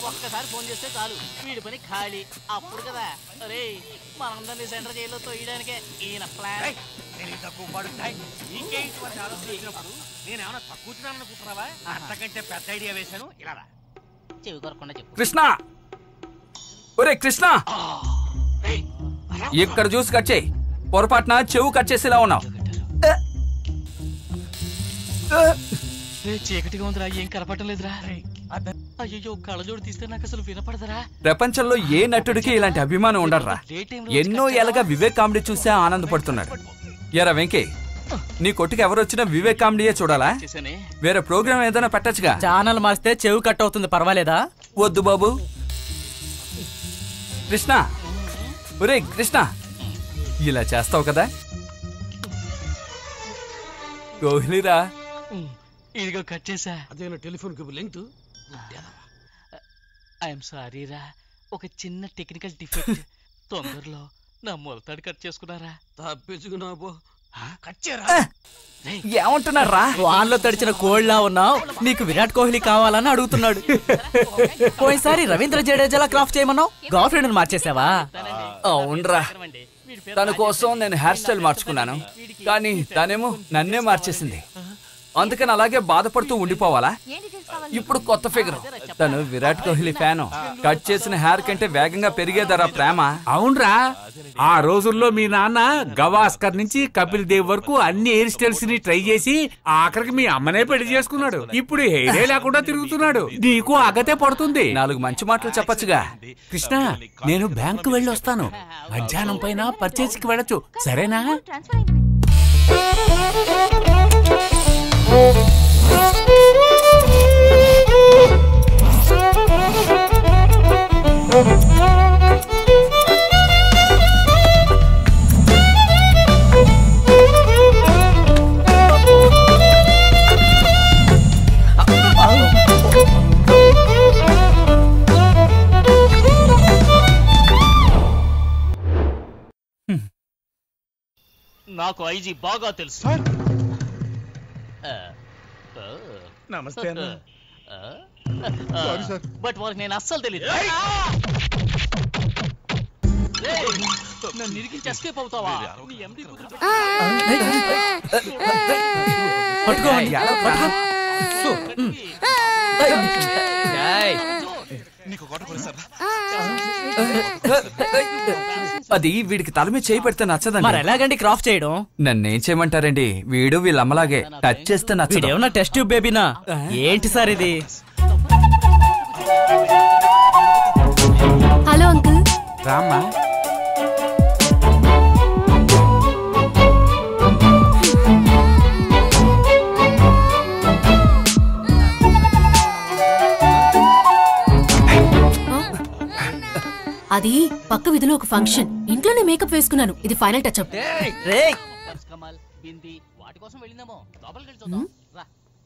ఒక్కసారి ఫోన్ చేస్తే చాలు వీడి పని ఖాళీ అప్పుడు కదా అరే మనందరినీ సెంటర్ జైల్లో తొయ్యడానికే ఈయన ప్లాన్ తక్కువ పడుతాయి నీకే ఇటువంటి ఆలోచన వచ్చినప్పుడు నేనేమన్నా తక్కువ తినాలనుకుంటున్నావా అంతకంటే పెద్ద ఐడియా వేశాను ఇలా రా. చెవి కొరకుండా చెప్పు కృష్ణ ఒరే కృష్ణ ఇక్కడ చూసి కట్ చేయి పొరపాటున చెవు కట్ చేసేలా ఉన్నావు రే చీకటిగా ఉందిరా ఏం కనపడటం లేదురా అయ్యో కళ్ళజోడు తీస్తే నాకు అసలు వినపడదరా ప్రపంచంలో ఏ నటుడికి ఇలాంటి అభిమానం ఉండర్రా ఎన్నో ఏళ్ళగా వివేక్ కామెడీ చూసే ఆనందపడుతున్నాడు ఎరా వెంకీ నీ కొట్టుకు ఎవరు వచ్చినా వివేక్ కామెడీయే చూడాలా చేశానే వేరే ప్రోగ్రామ్ ఏదైనా పెట్టచ్చుగా ఛానల్ మారిస్తే చెవి కట్ అవుతుంది పర్వాలేదా వద్దు బాబు కృష్ణ ఒరే కృష్ణ ఇలా చేస్తావు కదా కోహ్లీరా ఇదిగో కట్ చేసా అదేనా టెలిఫోన్ కి లింక్ ఐఎమ్ సారీ రా ఒక చిన్న టెక్నికల్ డిఫెక్ట్ తొందరలో నా మొలతాడు కట్ చేసుకున్నారా తప్పించుకున్నా పో ఏమంటున్నారా వాన్లో తడిచిన కోళ్ళలా ఉన్నావు నీకు విరాట్ కోహ్లీ కావాలని అడుగుతున్నాడు పోయినసారి రవీంద్ర జడేజాలా క్రాఫ్ట్ చేయమన్నావు గర్ల్ ఫ్రెండ్ మార్చేసావా అవునరా తన కోసం నేను హెయిర్ స్టైల్ మార్చుకున్నాను కానీ తనేమో నన్నే మార్చేసింది అందుకని అలాగే బాధపడుతూ ఉండిపోవాలా ఇప్పుడు కొత్త ఫిగర్ తను విరాట్ కోహ్లీ ఫ్యాను కట్ చేసిన హెయిర్ కంటే వేగంగా పెరిగేదరా ప్రేమ అవునరా ఆ రోజుల్లో మీ నాన్న గవాస్కర్ నుంచి కపిల్ దేవ్ వరకు అన్ని హెయిర్ స్టైల్స్ ని ట్రై చేసి ఆఖరికి మీ అమ్మనే పెళ్లి చేసుకున్నాడు ఇప్పుడు హెయిరే లేకుండా తిరుగుతున్నాడు నీకు అగతే పడుతుంది నాలుగు మంచి మాటలు చెప్పొచ్చుగా కృష్ణ నేను బ్యాంకు వెళ్ళి వస్తాను మధ్యాహ్నం పైన పర్చేస్ కి వెళ్ళొచ్చు సరేనా నాకు ఐజీ బాగా తెలుసు ఆ, ఆ, నమస్తే అన్న. ఆ, ఆ, బట్ వారికి నేను అస్సలు తెలియదు నన్ను ఇరికించి ఎస్కేప్ అవుతావా నీ ఎండి పట్టుకోండి అది వీడికి తల మీద చేయి పెడితే మరి నచ్చదండి ఎలాగండి క్రాఫ్ట్ చేయడం నన్నేం చేయమంటారండి వీడు వీళ్ళ అమ్మలాగే టచ్ చేస్తే నచ్చదు వీడేమన్నా టెస్ట్ ట్యూబ్ బేబీనా ఏంటి సార్ ఇది హలో అంకుల్ రామ్మా అది పక్క విధిలో ఒక ఫంక్షన్ ఇంట్లోనే మేకప్ వేసుకున్నాను ఇది ఫైనల్ టచ్ అప్ రేయ్ కమల్ బింది వాటి కోసం వెళ్ళిందేమో లోపలికి వెళ్ళి చూద్దాం రా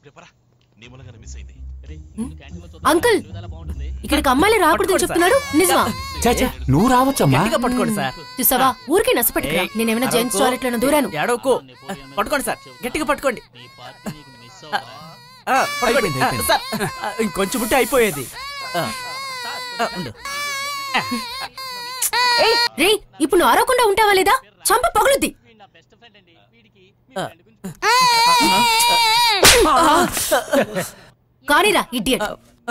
రే, ముందు క్యాంటీన్లో చూద్దాం. అంకుల్ చూడాలా బాగుంటుంది ఇక్కడికి అమ్మాయిలు రాకూడదని చెప్తున్నాడు నిజమా చాచా నువ్వు రావచ్చమ్మా గట్టిగా పట్టుకోండి సార్ చూసావా ఊరికే నచ్చపెట్టుకురా నేనేమైనా జెంట్స్ టాయిలెట్ లో దూరాను ఏడవకు పట్టుకోండి సార్ గట్టిగా పట్టుకోండి నీ పార్టీ నీకు మిస్ అవుతా ఆ, పట్టుకోండి. అయిపోయింది, అయిపోయింది. ఆ, సార్ ఆ, ఇంకొంచెం పుట్టి అయిపోయేది ఆ, ఆ, ఉండు రే ఇప్పుడు నువ్వు అరవకుండా ఉంటావా లేదా చంప పగులుద్ది వీడు నా బెస్ట్ ఫ్రెండ్ అండి వీడికి మీ ఆ. ఫ్రెండ్ గురించి కానీరా ఇడియట్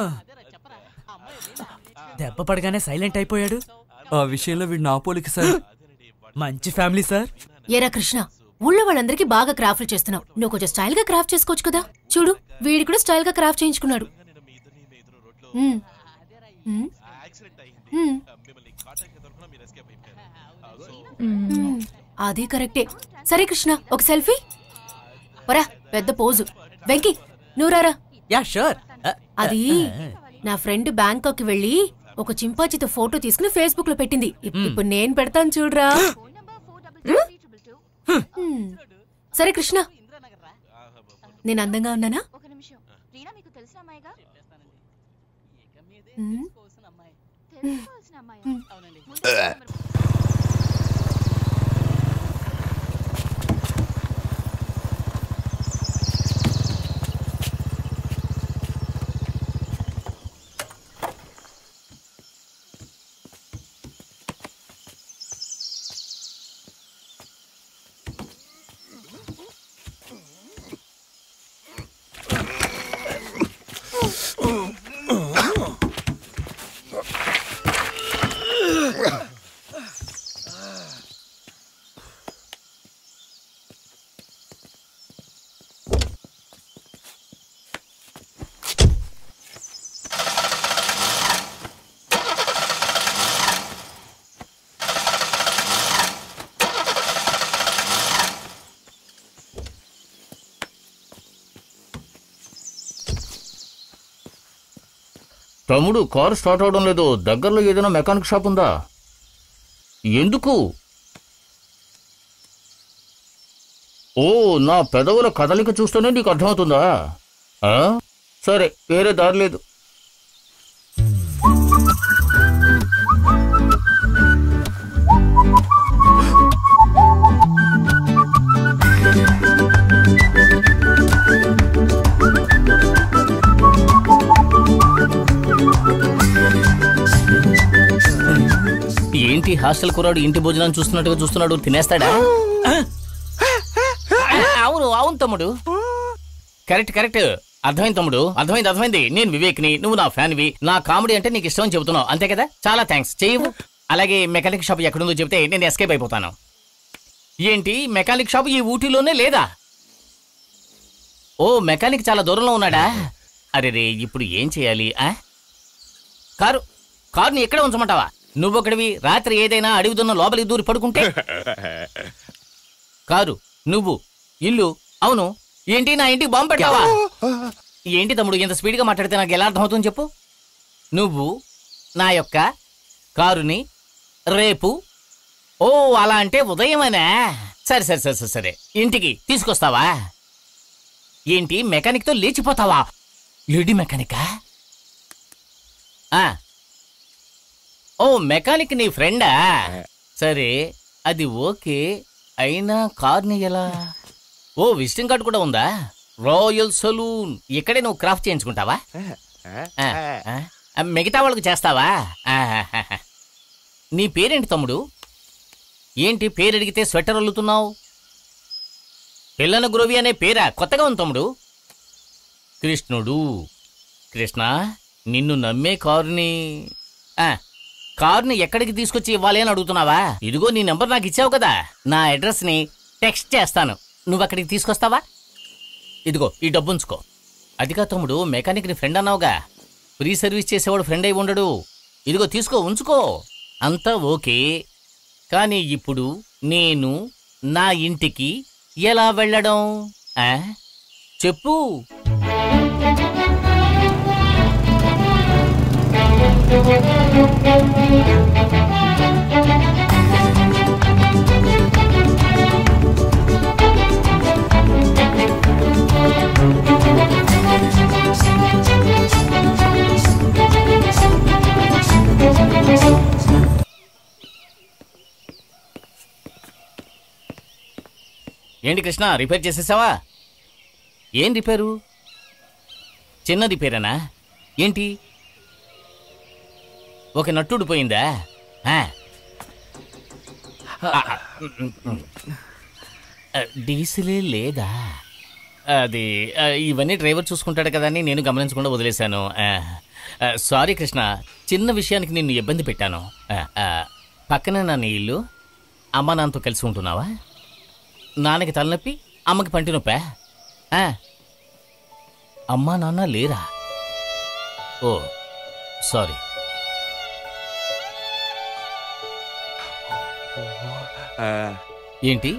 దెబ్బ పడగానే సైలెంట్ అయిపోయాడు ఆ విషయంలో వీడు నా పోలిక సార్ మంచి ఫ్యామిలీ సార్ ఏరా కృష్ణ ఊళ్ళో వాళ్ళందరికీ బాగా క్రాఫ్ట్లు చేస్తున్నావు నువ్వు కొంచెం స్టైల్ గా క్రాఫ్ట్ చేసుకోవచ్చు కదా చూడు వీడి కూడా స్టైల్ గా క్రాఫ్ట్ చేయించుకున్నాడు ఉమ్. ఉమ్. ఉమ్. ఉమ్. అది కరెక్టే సరే కృష్ణ ఒక సెల్ఫీ పరా పెద్ద పోజు వెంకీ నువ్వు రారా యా షూర్ అది నా ఫ్రెండ్ బ్యాంకాక్ కి వెళ్ళి ఒక చింపాచితో ఫోటో తీసుకుని ఫేస్బుక్ లో పెట్టింది ఇప్- ఇప్పుడు నేను పెడతాను చూడరా హ్మ్. సరే కృష్ణ నేను అందంగా ఉన్నానా ఒక నిమిషం రీనా మీకు తెలిసిన అమ్మాయిగా హ్మ్. తెలుసుకోవాల్సిన అమ్మాయి అవునండి తమ్ముడు కారు స్టార్ట్ అవడం లేదు దగ్గరలో ఏదైనా మెకానిక్ షాప్ ఉందా ఎందుకు ఓ నా పెదవుల కదలిక చూస్తేనే నీకు అర్థమవుతుందా ఆ? సరే వేరే దారి లేదు ఏంటి హాస్టల్ కుర్రాడు ఇంటి భోజనం చూస్తున్నట్టుగా చూస్తున్నాడు తినేస్తాడా అవును అవును తమ్ముడు కరెక్ట్ కరెక్ట్ అర్థమైంది తమ్ముడు అర్థమైంది అర్థమైంది నేను వివేక్ని నువ్వు నా ఫ్యాన్వి నా కామెడీ అంటే నీకు ఇష్టం అని చెబుతున్నావు అంతే కదా చాలా థ్యాంక్స్ చేయవు అలాగే మెకానిక్ షాప్ ఎక్కడుందో చెప్తే నేను ఎస్కేప్ అయిపోతాను ఏంటి మెకానిక్ షాప్ ఈ ఊటీలోనే లేదా ఓ మెకానిక్ చాలా దూరంలో ఉన్నాడా అరే రే ఇప్పుడు ఏం చేయాలి ఆ కారు కారుని ఎక్కడ ఉంచమంటావా నువ్వొకడివి రాత్రి ఏదైనా అడుగుతున్న లోపలికి దూరి పడుకుంటే కారు నువ్వు ఇల్లు అవును ఏంటి నా ఇంటికి బాంబు పెట్టావా ఏంటి తమ్ముడు ఇంత స్పీడ్గా మాట్లాడితే నాకు ఎలా అర్థమవుతుంది చెప్పు నువ్వు నా యొక్క కారుని రేపు ఓ అలా అంటే ఉదయమేనా సరే సరే సరే సరే సరే ఇంటికి తీసుకొస్తావా ఏంటి మెకానిక్తో లేచిపోతావా లేడీ మెకానికా ఆ. ఓ మెకానిక్ నీ ఫ్రెండా సరే అది ఓకే అయినా కార్ని ఎలా ఓ విజిటింగ్ కార్డు కూడా ఉందా రాయల్ సలూన్ ఇక్కడే నువ్వు క్రాఫ్ట్ చేయించుకుంటావా ఆ, ఆ, మిగతా వాళ్ళకి చేస్తావా ఆహాహాహా. నీ పేరేంటి తమ్ముడు ఏంటి పేరు అడిగితే స్వెటర్ అల్లుతున్నావు పిల్లన గురవి అనే పేరా కొత్తగా ఉంది తమ్ముడు కృష్ణుడు కృష్ణ నిన్ను నమ్మే కారుని ఆ, కారుని ఎక్కడికి తీసుకొచ్చి ఇవ్వాలి అని అడుగుతున్నావా ఇదిగో నీ నెంబర్ నాకు ఇచ్చావు కదా నా అడ్రస్ ని టెక్స్ట్ చేస్తాను నువ్వు అక్కడికి తీసుకొస్తావా ఇదిగో ఈ డబ్బు ఉంచుకో అదిగా తమ్ముడు మెకానిక్ ని ఫ్రెండ్ అన్నావుగా ఫ్రీ సర్వీస్ చేసేవాడు ఫ్రెండ్ అయి ఉండడు ఇదిగో తీసుకో ఉంచుకో అంతా ఓకే కానీ ఇప్పుడు నేను నా ఇంటికి ఎలా వెళ్ళడం ఆ? చెప్పు ఏంటి కృష్ణ రిపేర్ చేసేసావా ఏం రిపేరు చిన్న రిపేరేనా ఏంటి ఒక నట్టుడు పోయిందా ఆ. ఆ, ఆ, డీజిలే లేదా అది ఆ, ఇవన్నీ డ్రైవర్ చూసుకుంటాడు కదా అని నేను గమనించకుండా వదిలేశాను ఆ, ఆ, సారీ కృష్ణ చిన్న విషయానికి నిన్ను ఇబ్బంది పెట్టాను ఆ, ఆ, పక్కనే నా నీ ఇల్లు అమ్మ నాన్నతో కలిసి ఉంటున్నావా నాన్నకి తలనొప్పి అమ్మకి పంటి నొప్పా ఆ. అమ్మా నాన్న లేరా ఓ సారీ ఏంటి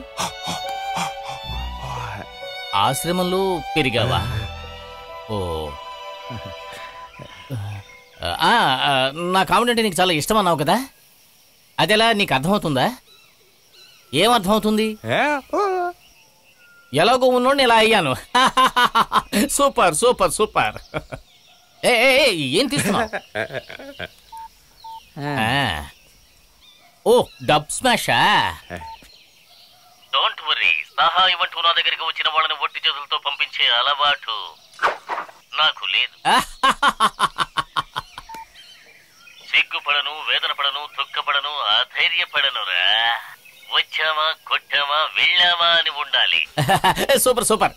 ఆశ్రమంలో పెరిగావా ఓ ఆ, ఆ, నా కామెడీ అంటే నీకు చాలా ఇష్టం అన్నావు కదా అదెలా నీకు అర్థమవుతుందా ఏం అర్థమవుతుంది ఎలాగో ఉన్నోడిని ఇలా అయ్యాను సూపర్ సూపర్ సూపర్ ఏ ఏ, ఏ, ఏం తీసుకున్నావు ఆ. ఓ డబ్ స్మాషా డోంట్ వరీ సహాయం అంటూ నా దగ్గరికి వచ్చిన వాళ్ళని ఒట్టి చేతులతో పంపించే అలవాటు నాకు లేదు సిగ్గుపడను వేదన పడను దుఃఖపడను అధైర్యపడనురా వచ్చామా కొట్టామా వెళ్ళామా అని ఉండాలి సూపర్ సూపర్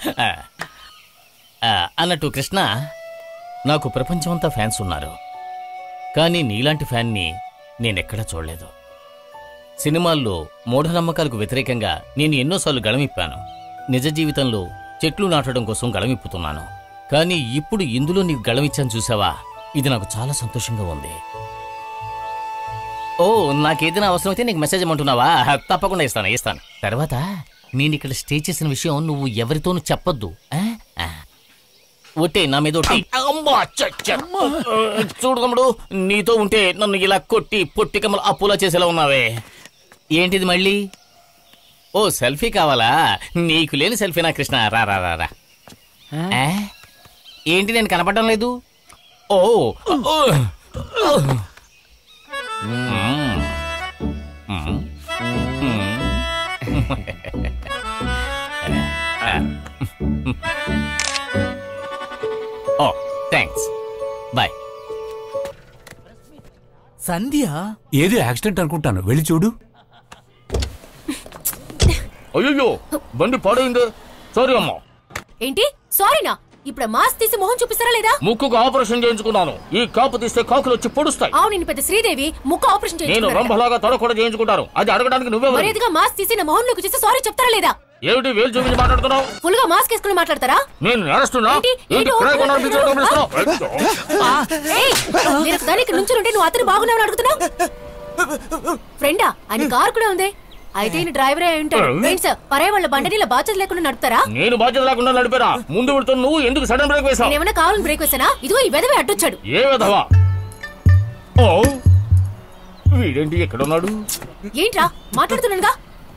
ఆ, అన్నట్టు కృష్ణ నాకు ప్రపంచమంతా ఫ్యాన్స్ ఉన్నారు కానీ నీలాంటి ఫ్యాన్ని నేనెక్కడా చూడలేదు సినిమాల్లో మూఢనమ్మకాలకు వ్యతిరేకంగా నేను ఎన్నోసార్లు గళమిప్పాను నిజ జీవితంలో చెట్లు నాటడం కోసం గళమిప్పుతున్నాను కానీ ఇప్పుడు ఇందులో నీకు గళమిచ్చాను చూసావా ఇది నాకు చాలా సంతోషంగా ఉంది ఓ నాకేదైనా అవసరం అయితే నీకు మెసేజ్ ఇమ్మంటున్నావా తప్పకుండా ఇస్తాను ఇస్తాను తర్వాత నేను ఇక్కడ స్టే చేసిన విషయం నువ్వు ఎవరితోనూ చెప్పొద్దు ఆ? ఆ. ఒట్టే నా మీద ఒట్టే అమ్మా, చ్చ, చ్చ. చూడు తమ్ముడు నీతో ఉంటే నన్ను ఇలా కొట్టి పొట్టి కమ్మలు అప్పులా చేసేలా ఉన్నావే ఏంటిది మళ్ళీ ఓ సెల్ఫీ కావాలా నీకు లేని సెల్ఫీ నా కృష్ణ రా రా రా రా ఆ? ఏంటి నేను కనపడడం లేదు ఓ ఓ. మ్మ్. మ్మ్. ఓ థ్యాంక్స్ బాయ్ సంధ్య ఏదో యాక్సిడెంట్ అనుకుంటాను వెళ్ళి చూడు అయ్యో బండి పాడైంది సారీ అమ్మా ఏంటి సారీనా ఇప్పుడు మాస్క్ తీసి మొహం చూపిస్తారా లేదా ముక్కుకు ఆపరేషన్ చేయించుకున్నాను ఈ కాపు తీస్తే కాకులు వచ్చి పొడుస్తాయి అవును నేను పెద్ద శ్రీదేవి ముక్కు ఆపరేషన్ నేను చేయించుకున్నారట. రంభలాగా తొడ కూడా చేయించుకుంటాను అది అడగడానికి నువ్వే మర్యాదగా మాస్క్ తీసి నా మొహంలోకి చూసి సారీ చెప్తారా లేదా ఏమిటి వేలు చూపించి మాట్లాడుతున్నావు ఫుల్ గా మాస్క్ వేసుకుని మాట్లాడతారా నేను నేరస్తున్నా ఏంటి? ఏంటి ఏంటి? కిరాయి కొనాలి పిలిచి డబ్బులు ఇస్తున్నావు? ఏయ్, నేను ఒకదాని ఇక్కడ నుంచి ఉంటే నువ్వు అతను బాగున్నావు అడుగుతున్నావు ఫ్రెండా ఆయన కారు కూడా ఉంది అయితే ఈయన డ్రైవరే అయి ఉంటాడు ఫ్రెండ్స్ పరే వాళ్ళ బండిని ఇలా బాధ్యత లేకుండా నడుపుతారా నేను బాధ్యత లేకుండా నడిపారా ముందు పెడుతున్న నువ్వు ఎందుకు సడన్ బ్రేక్ వేసావు నేనేమైనా కావాలని బ్రేక్ వేసానా ఇదిగో ఈ వెదవే అడ్డొచ్చాడు ఏ విధవా ఓ వీడేంటి ఎక్కడ ఉన్నాడు ఏంట్రా మాట్లాడుతున్నానుగా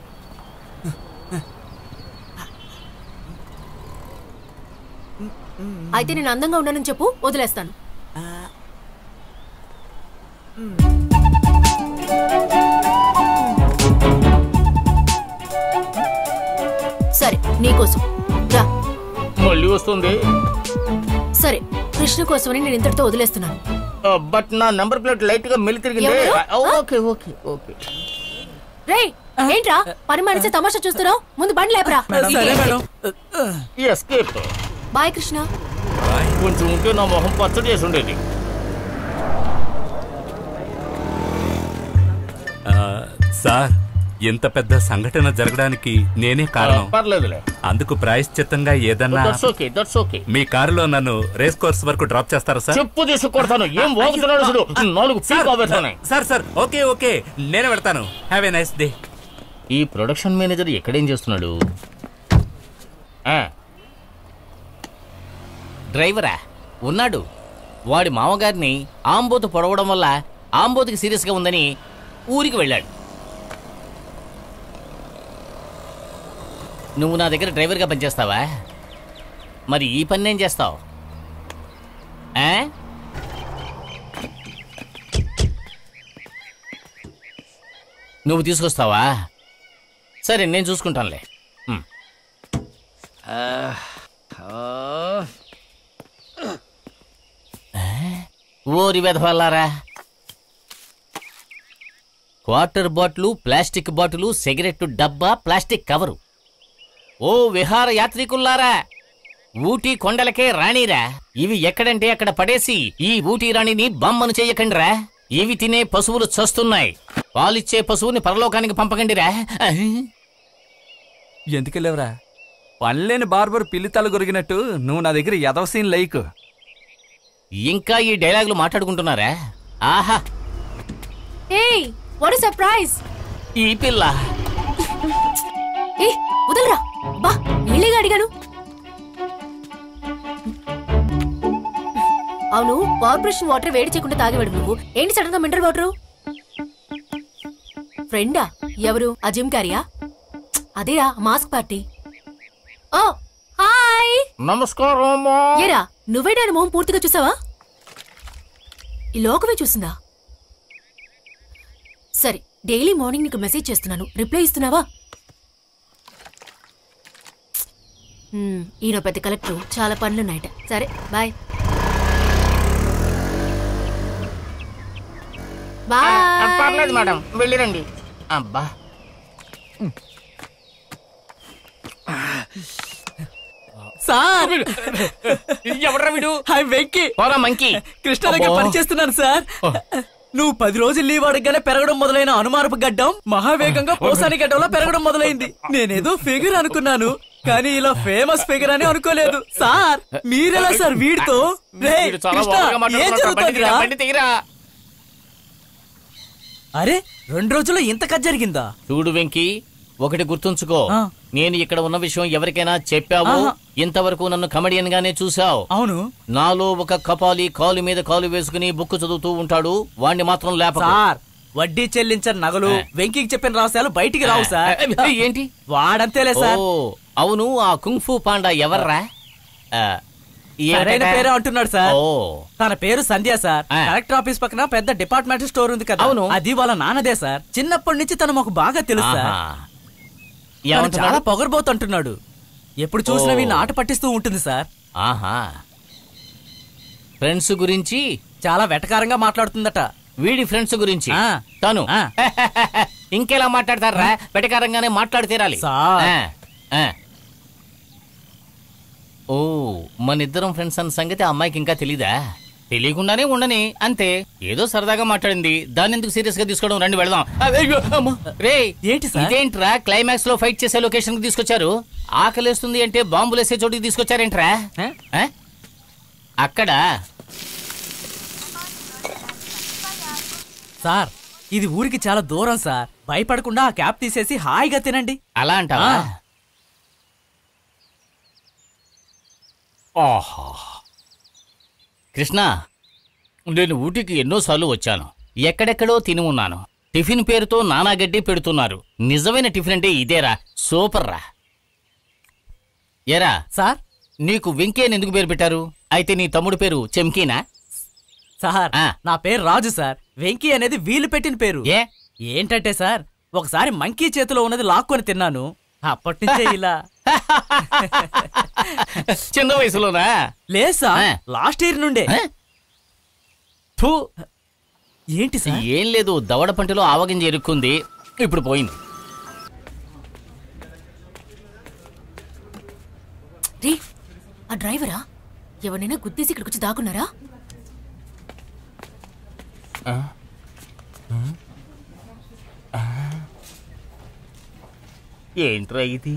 అయితే నేను అందంగా ఉన్నానని చెప్పు వదిలేస్తాను సరే నీకోసం రా మళ్ళీ వస్తుంది సరే కృష్ణ కోసమని నేను ఇంతటితో వదిలేస్తున్నాను ఆ, బట్ నా నంబర్ ప్లేట్ లైట్ గా మెలి తిరిగింది ఎవరు? ఆ, ఓకే ఓకే ఓకే రేయ్ ఏంట్రా పని మనిషి తమాషా చూస్తున్నావు ముందు బండి లేపరా సరే మేడం ఎస్కేప్ బాయ్ కృష్ణ కొంచెం ఉంటే నా మొహం పచ్చడి చేసి ఉండేది ఆ, సార్ ఇంత పెద్ద సంఘటన జరగడానికి నేనే కారణం పర్లేదులే అందుకు ప్రాయశ్చిత్తంగా ఏదన్నా దట్స్ ఓకే దట్స్ ఓకే మీ కారులో నన్ను రేస్ కోర్స్ వరకు డ్రాప్ చేస్తారా సార్ చెప్పు తీసి కొడతాను ఏం వాగుతున్నాడు అసలు నాలుగు పీక్ అవెత్తున్నాయి సార్ సార్ ఓకే ఓకే నేనే వెళ్తాను హ్యావ్ ఏ నైస్ డే ఈ ప్రొడక్షన్ మేనేజర్ ఎక్కడేం చేస్తున్నాడు ఆ, డ్రైవరా ఉన్నాడు వాడి మామగారిని ఆంబోతు పొడవడం వల్ల ఆంబోతుకి సీరియస్గా ఉందని ఊరికి వెళ్ళాడు నువ్వు నా దగ్గర డ్రైవర్గా పనిచేస్తావా మరి ఈ పని ఏం చేస్తావు ఆ? నువ్వు తీసుకొస్తావా సరే నేను చూసుకుంటానులే ఉమ్. ఓరి వెధవల్లారా water bottle plastic bottle cigarette డబ్బా ప్లాస్టిక్ కవరు ఓ విహార యాత్రికుల్లారా ఊటీ కొండలకే రాణిరా ఇవి ఎక్కడంటే అక్కడ పడేసి ఈ ఊటీ రాణిని బమ్మను చెయ్యకండిరా ఇవి తినే పశువులు చస్తున్నాయి పాలిచ్చే పశువుని పరలోకానికి పంపకండిరా ఎందుకెళ్ళావురా పనిలేని బార్బర్ పిల్లి తల గొరిగినట్టు నువ్వు నా దగ్గర ఎదవ సీన్ లైక్ ఇంకా ఈ డైలాగులు మాట్లాడుకుంటున్నారా ఆహా ఏయ్ వాట్ సర్ప్రైజ్ ఈ పిల్ల ఏ వదలరా బా నీళ్ళేగా అడిగాను అవును కార్పొరేషన్ వాటర్ వేడి చేయకుండా తాగేవాడు నువ్వు ఏంటి సడన్ గా మినరల్ వాటర్ ఫ్రెండా ఎవరు ఆ జిమ్ క్యారియా అదేరా మాస్క్ పార్టీ ఓ హాయ్ నమస్కారం అమ్మా. ఏరా నువ్వే దాని మొహం పూర్తిగా చూసావా ఈ లోకమే చూసిందా సరే డైలీ మార్నింగ్ నీకు మెసేజ్ చేస్తున్నాను రిప్లై ఇస్తున్నావా మ్మ్, ఈయన పెద్ద కలెక్టర్ చాలా పనులున్నాయట సరే బాయ్ ఆ, బాయ్ పర్లేదు మేడం వెళ్ళిరండి అబ్బా సార్ ఎవడ్రా వీడు హాయ్ వెంకీ పోరా మంకీ కృష్ణ దగ్గర అబ్బో. పనిచేస్తున్నాను సార్ నువ్వు పది రోజులు లీవ్ అడగగానే పెరగడం మొదలైన అనుమానపు గడ్డం మహావేగంగా పోసాని గడ్డంలో పెరగడం మొదలైంది నేనేదో ఫిగర్ అనుకున్నాను కానీ ఇలా ఫేమస్ ఫిగర్ అని అనుకోలేదు సార్ మీరెలా సార్ వీడితో రేయ్, వీడు చాలా కృష్ణ, ఓవర్గా ఏం మాట్లాడుతున్నాడు. బండి జరుగుతుందిరా తీరా, బండి తీరా. అరే రెండు రోజుల్లో ఇంత కథ జరిగిందా చూడు వెంకీ ఒకటి గుర్తుంచుకో నేను ఇక్కడ ఉన్న విషయం ఎవరికైనా చెప్పావు ఆహా. ఇంతవరకు నన్ను కమెడియన్ గానే చూసావు అవును నాలో ఒక కపాలి కాలు మీద కాలు వేసుకుని బుక్ చదువుతూ ఉంటాడు వాణ్ణి మాత్రం లేప సార్ వడ్డీ చెల్లించని నగలు వెంకికి చెప్పిన రహస్యాలు బయటికి రావు సార్ ఏంటి వాడంతేలే సార్ ఓ అవును ఆ కుంఫు పాండా ఎవర్రా ఆ, సరైన ఏమిటట? పేరే అంటున్నాడు సార్ ఓ తన పేరు సంధ్య సార్ ఆ. కలెక్టర్ ఆఫీస్ పక్కన పెద్ద డిపార్ట్మెంటల్ స్టోర్ ఉంది కదా అవును. అది వాళ్ళ నాన్నదే సార్ చిన్నప్పటి నుంచి తను మాకు బాగా తెలుసు సార్ ఆహా. తను ఏమంటున్నాడు? చాలా పొగరబోతుంటున్నాడు ఎప్పుడు చూసినా ఓ. వీడిని ఆట పట్టిస్తూ ఉంటుంది సార్ ఆహా ఫ్రెండ్స్ గురించి చాలా వెటకారంగా మాట్లాడుతుందట వీడి ఫ్రెండ్స్ గురించి ఆ. తను ఆ. ఇంకెలా మాట్లాడతారా వెటకారంగానే మాట్లాడి తీరాలి సార్. ఆ, ఆ. ఓ మన ఇద్దరం ఫ్రెండ్స్ అన్న సంగతి ఆ అమ్మాయికి ఇంకా తెలీదా తెలియకుండానే ఉండని అంతే ఏదో సరదాగా మాట్లాడింది దాన్ని ఎందుకు సీరియస్ గా తీసుకోవడం రండి వెళదాం అయ్యో, అమ్మో. రే ఏంటి సార్? ఇదేంట్రా క్లైమాక్స్ లో ఫైట్ చేసే లొకేషన్ కి తీసుకొచ్చారు ఆకలేస్తుంది అంటే బాంబులు వేసే చోటికి తీసుకొచ్చారేంట్రా ఆ? అక్కడ సార్ ఇది ఊరికి చాలా దూరం సార్ భయపడకుండా ఆ క్యాప్ తీసేసి హాయిగా తినండి అలా అంటావా ఆ. ఆహా కృష్ణ నేను ఊటీకి ఎన్నోసార్లు వచ్చాను ఎక్కడెక్కడో తిని ఉన్నాను టిఫిన్ పేరుతో నానాగడ్డి పెడుతున్నారు నిజమైన టిఫిన్ అంటే ఇదేరా సూపర్ రా ఎరా సార్ నీకు వెంకీ అని ఎందుకు పేరు పెట్టారు అయితే నీ తమ్ముడు పేరు చెంకీనా సార్ ఆ. నా పేరు రాజు సార్ వెంకీ అనేది వీలు పెట్టిన పేరు ఏ ఏంటంటే సార్ ఒకసారి మంకీ చేతిలో ఉన్నది లాక్కొని తిన్నాను అప్పటి నుంచే ఇలా చిన్న వయసులోనా లేదు సార్ ఆ. లాస్ట్ ఇయర్ నుండే ఆ? ఫు. ఏంటి సార్ ఏం లేదు దవడ పంటలో ఆవగింజ ఎరుక్కుంది ఇప్పుడు పోయింది రే ఆ డ్రైవరా ఎవరినైనా గుద్దేసి ఇక్కడికి వచ్చి దాక్కున్నారా ఏంట్రా ఇది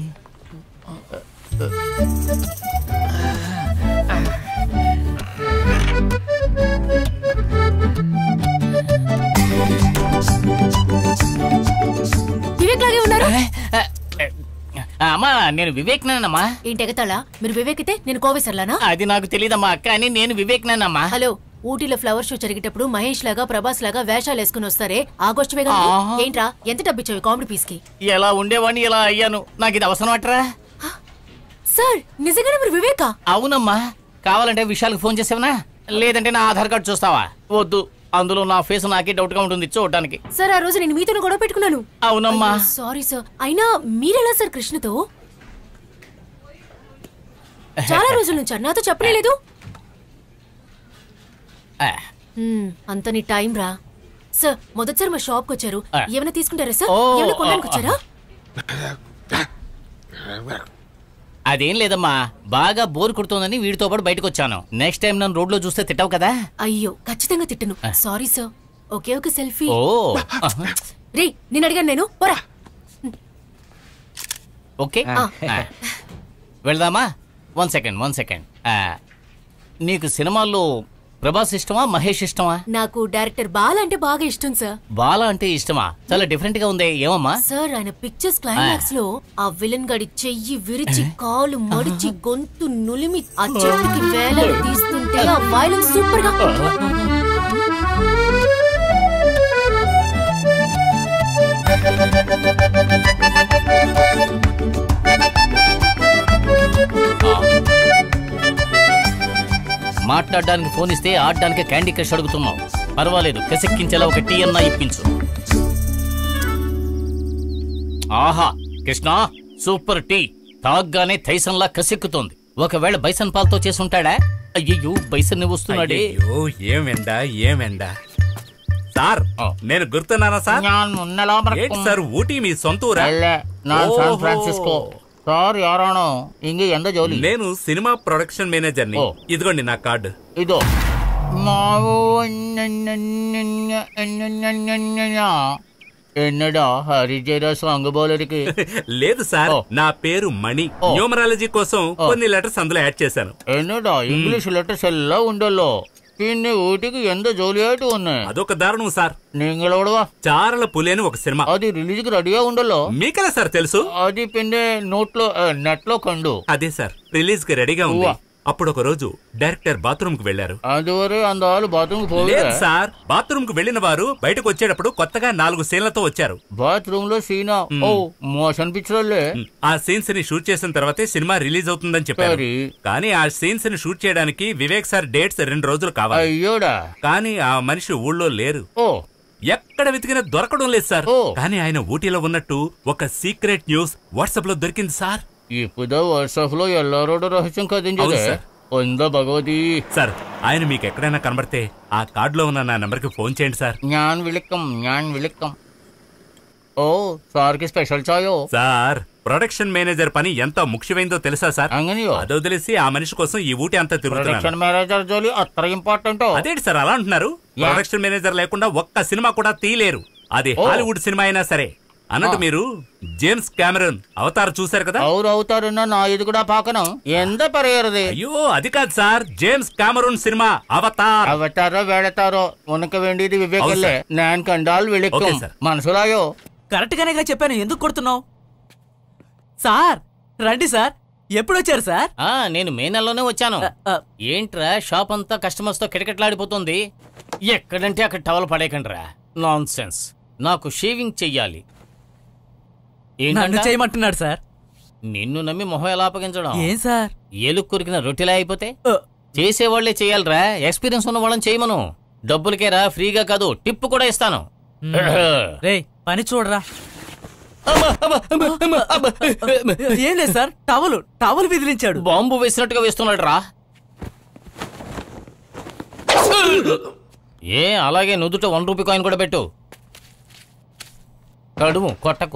వివేక్ లాగే ఉన్నారు అమ్మా నేను వివేక్నేనమ్మా ఏంటి ఎగతాళా మీరు వివేక్ అయితే నేను కోవేశ్వర్లానా అది నాకు తెలియదమ్మా కానీ నేను వివేక్నేనమ్మా హలో ఊటీలో ఫ్లవర్ షో జరిగేటప్పుడు మహేష్ లాగా ప్రభాస్ లాగా వేషాలు వేసుకుని వస్తారే ఆగస్టు వేగా ఆహా. ఏంట్రా ఎంత డబ్బిచ్చావు కామెడీ పీస్ కి ఎలా ఉండేవాడిని ఇలా అయ్యాను నాకు ఇది అవసరం అట్రా సార్ నిజంగానే మీరు వివేకా అవునమ్మా కావాలంటే విశాల్కి ఫోన్ చేసావనా లేదంటే నా ఆధార్ కార్డు చూస్తావా వద్దు అందులో నా ఫేస్ నాకే డౌట్ గా ఉంటుంది చూడటానికి సార్ ఆ రోజు నేను మీతో గొడవ పెట్టుకున్నాను అవునమ్మా సారీ సార్ అయినా మీరెలా సార్ కృష్ణతో చాలా రోజుల నుంచి నాతో చెప్పనే లేదు ఆ, హ్మ్, అంత నీ టైం రా సార్ మొదటిసారి మా షాప్ కి వచ్చారు ఆ. ఏమైనా తీసుకుంటారా సార్ ఓ, ఏమైనా కొనడానికి ఆ, వచ్చారా అదేం లేదమ్మా బాగా బోర్ కొడుతోందని వీడితో పాటు బయటకు వచ్చాను నెక్స్ట్ టైం నన్ను రోడ్లో చూస్తే తిట్టావు కదా అయ్యో ఖచ్చితంగా తిట్టను సారీ సార్ ఒకే ఒక సెల్ఫీ ఓ రే నేను అడిగాను నేను పోరా ఓకే ఆ. ఆ. వెళ్దామా వన్ సెకండ్ వన్ సెకండ్ నీకు సినిమాల్లో ప్రభాస్ ఇష్టమా మహేష్ ఇష్టమా నాకు డైరెక్టర్ బాల అంటే బాగా ఇష్టం సార్ బాల అంటే ఇష్టమా చాలా డిఫరెంట్ గా ఉంది ఏమమ్మా సార్ ఆయన పిక్చర్స్ క్లైమాక్స్ లో ఆ విలన్ గడి చెయ్యి విరిచి కాలు మడిచి గొంతు నులిమి ఆ చెట్టుకి వేలలు తీస్తుంటే ఆ వైలెన్స్ సూపర్ గా మాట్లాడడానికి ఫోన్ ఇస్తే ఆడడానికి క్యాండీ క్రష్ అడుగుతున్నావు పర్వాలేదు కసెక్కించేలా ఒక టీ అన్నా ఇప్పించు ఆహా కృష్ణ సూపర్ టీ తాగ్గానే తైసన్లా కసెక్కుతోంది ఒకవేళ బైసన్ పాలతో చేసి ఉంటాడా అయ్యయ్యో బైసన్ వస్తున్నాడే అయ్యయ్యో, ఏం ఎండ ఏం ఎండ సార్ ఆ. నేను గుర్తున్నానా సార్ ഞാൻ മുന്നലാ ఏంటి సార్ ఊటీ మీ సొంత ఊరా അല്ല ഞാൻ സാൻ ഓഹോ. ഫ്രാൻസിസ്കോ സാർ യാരാണോ ഇങ്ങ എന്താ ജോലി నేను సినిమా ప్రొడక్షన్ మేనేజర్ని ఓ. ఇదిగోండి నా కార్డు ഇതോ എന്നടാ ഹരിജയ സാങ് പോലൊരുക്ക് లేదు సార్ ఓ. నా పేరు మణి ఓ. న్యూమరాలజీ కోసం ఓ. కొన్ని లెటర్స్ అందులో యాడ్ చేశాను എന്നടാ ഇംഗ്ലീഷ് ലെറ്റേഴ്സ് എല്ലാം ഉണ്ടല്ലോ പിന്നെ ഊട്ടിക്ക് എന്ത് ജോലിയായിട്ട് വന്നേ అదొక దారుణం సార్ നിങ്ങളോടവാ చారల పులి అని ఒక సినిమా అది రిలీజ్ కి రెడీగా ఉండല്ലോ మీకెలా సార్ తెలుసు అది പിന്നെ నోట్లో నెట్ లో కండు అదే సార్ రిలీజ్ కి రెడీగా ఉంది అప్పుడు ఒక రోజు డైరెక్టర్ బాత్రూమ్ కి వెళ్లారు അതുവരെ அந்த ആള് బాత్రూమ్ పోలే లేదు సార్ బాత్రూమ్ కు వెళ్లిన వారు బయటకు వచ్చేటప్పుడు కొత్తగా నాలుగు సీన్లతో వచ్చారు బాత్రూమ్ లో సీనా ఓ మోషన్ పిక్చర్ ఆ సీన్స్ ని షూట్ చేసిన తర్వాతే సినిమా రిలీజ్ అవుతుందని చెప్పారు సరే. కానీ ఆ సీన్స్ ని షూట్ చేయడానికి వివేక్ సార్ డేట్స్ రెండు రోజులు కావాలి అయ్యోడా కానీ ఆ మనిషి ఊళ్ళో లేరు ఓ ఎక్కడ వెతికినా దొరకడం లేదు సార్ కానీ ఆయన ఊటీలో ఉన్నట్టు ఒక సీక్రెట్ న్యూస్ వాట్సాప్ లో దొరికింది సార్ ఇప్పుడు వాట్సాప్ లో ఎల్లారోడు రహస్యం కదించదే అవును సార్. ఉందా భగవతి సార్ ఆయన మీకు ఎక్కడైనా కనబడితే ఆ కార్డులో ఉన్న నా నెంబర్కి ఫోన్ చేయండి సార్ ഞാൻ വിളിക്കും ഞാൻ വിളിക്കും ఓ సార్కి స్పెషల్ చాయో సార్ ప్రొడక్షన్ మేనేజర్ పని ఎంత ముఖ్యమైందో తెలుసా సార్ അങ്ങനെയോ అది వదిలేసి ఆ మనిషి కోసం ఈ ఊటి అంతా ప్రొడక్షన్ తిరుగుతున్నాను మేనేజర్ జోలి అത്ര ఇంపార్టెంట్ అదేంటి సార్ అలా అంటున్నారు యా. ప్రొడక్షన్ మేనేజర్ లేకుండా ఒక్క సినిమా కూడా తీయలేరు అది ఓ. హాలీవుడ్ సినిమా అయినా సరే అన్నట్టు ఆ. మీరు జేమ్స్ కెమెరన్ అవతార్ చూశారు కదా ಅವ್ರು ಅವತಾರನ್ನ ನಾ ಇದು ಕೂಡ ಪಾಕನು ಎಂದ ಪರೆಯರದೆ అయ్యో అది కాదు సార్ జేమ్స్ కెమెరూన్ సినిమా అవతార్ అవతారో వేడతారో ఉనక వేండిది వివేకల్లే అవును నేను కండాలు ఓకే విളിക്കും సార్. మనసులాయో కరెక్ట్ గానేగా చెప్పాను ఎందుకు కొడుతున్నావు సార్ రండి సార్ ఎప్పుడు వచ్చారు సార్ ఆ నేను మే నెలలోనే వచ్చాను ఏంట్రా షాప్ అంతా కస్టమర్స్ తో కిటకిటలాడిపోతుంది ఎక్కడంటే అక్కడ టవల్ పడేకండ్రా నాన్ సెన్స్ నాకు షేవింగ్ చెయ్యాలి నన్ను చేయమంటున్నాడు సార్ నిన్ను నమ్మి మొహం ఎలా అప్పగించడం ఏం సార్ ఏలుకు కొరికిన రొట్టెలా అయిపోతే చేసేవాళ్లే చేయాలిరా ఎక్స్పీరియన్స్ ఉన్న వాళ్ళని చేయమను డబ్బులకేరా ఫ్రీగా కాదు టిప్ కూడా ఇస్తాను రే పని చూడరా ఏం లేదు సార్ టవలు టవల్ విదిలించాడు బాంబు వేసినట్టుగా వేస్తున్నాడు రా ఏ అలాగే నుదుట వన్ రూపీ కాయిన్ కూడా పెట్టు కడుము కొట్టకు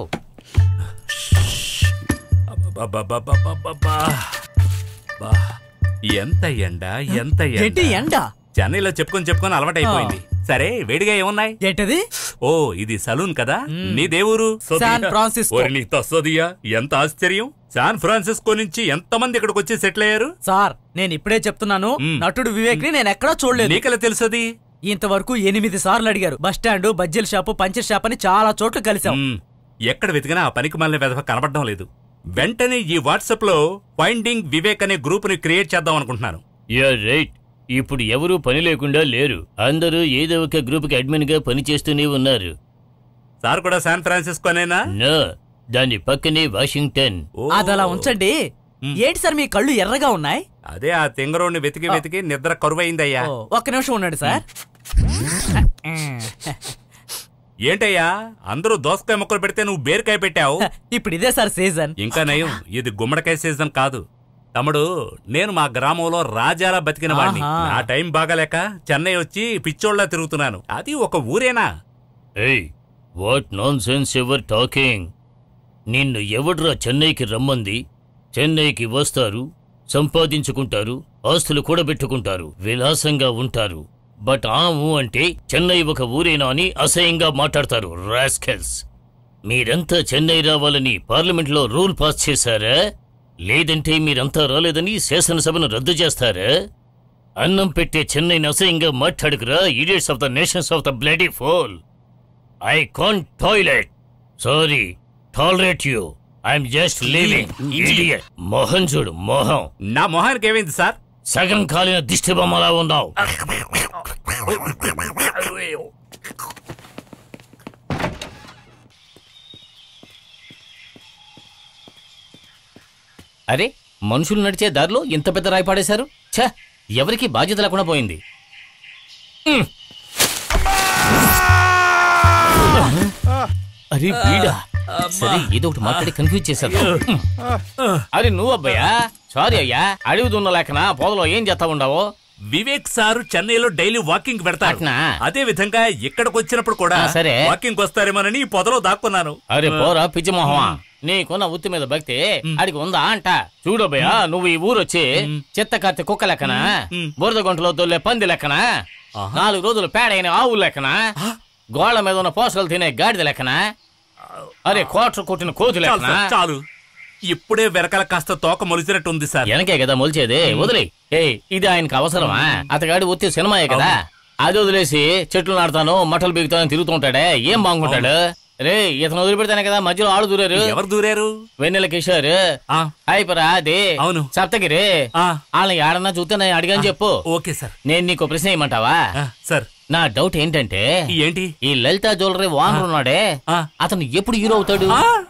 అబ్బబ్బబ్బబ్బబ్బబ్బా. బా. ఎంత ఎండ ఎంత ఏంటి ఎండ? చెన్నైలో చెప్పుకొని చెప్పుకొని అలవాటైపోయింది సరే వేడిగా ఏమున్నాయి ఏంటది ఓ ఇది సలూన్ కదా నీ దేవురు శాన్ ఫ్రాన్సిస్కో. నీ తస్సోదియా ఎంత ఆశ్చర్యం శాన్ ఫ్రాన్సిస్కో నుంచి ఎంత మంది ఇక్కడికి వచ్చి సెటిల్ అయ్యారు సార్ నేను ఇప్పుడే చెప్తున్నాను నటుడు వివేక్ ని నేను ఎక్కడా చూడలేదు నీకెలా తెలుసది ఇంతవరకు ఎనిమిది సార్లు అడిగారు బస్ స్టాండ్ బజ్జీల షాపు పంచర్ షాప్ అని చాలా చోట్ల కలిసాం మ్మ్. ఎక్కడ వెతికినా ఆ పనికి మళ్ళీ వెధవ కనబడడం లేదు వెంటనే ఈ వాట్సాప్ లో ఫైండింగ్ వివేక్ అనే గ్రూప్ ని క్రియేట్ చేద్దాం అనుకుంటున్నాను యా రైట్ ఇప్పుడు ఎవరూ పని లేకుండా లేరు అందరూ ఏదో ఒక గ్రూప్ కి అడ్మిన్ గా పనిచేస్తూనే ఉన్నారు సార్ కూడా శాన్ ఫ్రాన్సిస్కోనేనా నా దాని పక్కనే వాషింగ్టన్ అది అలా ఉంచండి ఏంటి సార్ మీ కళ్ళు ఎర్రగా ఉన్నాయి అదే ఆ తింగరోడ్ని వెతికి వెతికి నిద్ర కరువైందయ్యా ఓ, ఒక్క నిమిషం ఉండండి సార్ ఏంటయ్యా అందరూ దోసకాయ ముక్కలు పెడితే నువ్వు బీరకాయ పెట్టావు ఇప్పుడు ఇదే సార్ సీజన్ ఇంకా నయం ఇది గుమ్మడికాయ సీజన్ కాదు తమ్ముడు నేను మా గ్రామంలో రాజాలా బతికిన వాడిని ఆహా. నా టైం బాగాలేక చెన్నై వచ్చి పిచ్చోళ్ళ తిరుగుతున్నాను అది ఒక ఊరేనా ఏయ్ what nonsense ever talking నిన్ను ఎవడ్రా చెన్నైకి రమ్మంది చెన్నైకి వస్తారు సంపాదించుకుంటారు ఆస్తులు కూడబెట్టుకుంటారు విలాసంగా ఉంటారు బట్ ఆము అంటే చెన్నై ఒక ఊరేనా అని అసహ్యంగా మాట్లాడతారు రాస్కెల్స్ మీరంతా చెన్నై రావాలని పార్లమెంట్లో రూల్ పాస్ చేశారా లేదంటే మీరంతా రాలేదని శాసనసభను రద్దు చేస్తారా అన్నం పెట్టే చెన్నైని అసహ్యంగా మాట్లాడుకురా idiots of the nations of the bloody fool I can't toilet sorry tolerate you I'm just living idiot మొహం చూడు మొహం నా మొహానికి ఏమైంది సార్ సగం కాలిన దిష్టి బొమ్మలా ఉన్నావు అరే మనుషులు నడిచే దారిలో ఇంత పెద్ద రాయి పాడేశారు ఛ ఎవరికి బాధ్యత లేకుండా పోయింది అరే వీడా సరే ఏదో ఒకటి మాట్లాడి కన్ఫ్యూజ్ చేశారు అరే నువ్వు అబ్బాయా సారీ అయ్యా అడవి దున్న లేకనా పొదలో ఏం చేస్తా ఉండవు వివేక్ సారు చెన్నైలో డైలీ వాకింగ్ పెడతారు అదే విధంగా ఇక్కడికి వచ్చినప్పుడు కూడా ఆ, సరే. వాకింగ్ వస్తారేమోనని ఈ పొదలో దాక్కున్నాను అరే పోరా పిచ్చి మొహమా నీకున్న ఉత్తి మీద భక్తి అడిగి ఉందా అంట చూడబోయా నువ్వు ఈ ఊరొచ్చి చెత్త కత్తి కుక్క లెక్కన బురద గుంటలో దొల్లే పంది లెక్కన నాలుగు రోజులు పేడైన ఆవు లెక్కన గోళ్ల మీద ఉన్న పోసలు తినే గాడిద లెక్కన అరే కోట్ర కొట్టిన కోతి లెక్కన చాలు సార్, చాలు ఇప్పుడే వెనకాల కాస్త తోక మొలిచినట్టు ఉంది సార్ వెనకే కదా మొలిచేది వదిలే ఏ ఇది ఆయనకు అవసరమా అతగాడి వచ్చే సినిమాయే కదా అది వదిలేసి చెట్లు నాడతాను మట్టలు బిగుతాను తిరుగుతుంటాడే ఏం బాగుంటాడు రే ఇతను వదిలిపెడతానే కదా మధ్యలో ఆಳು దూరారు ఎవరు దూరారు వెన్నెల కిషోర్ అయిపోరా అది అవును సప్తగిరి వాళ్ళని ఏడన్నా చూస్తే నేను అడిగాని చెప్పు ఓకే సార్ నేను నీకు ప్రశ్న ఏమంటావా సార్ నా డౌట్ ఏంటంటే ఏంటి ఈ లలిత జ్యువెలరీ వానర్ ఉన్నాడే అతను ఎప్పుడు హీరో అవుతాడు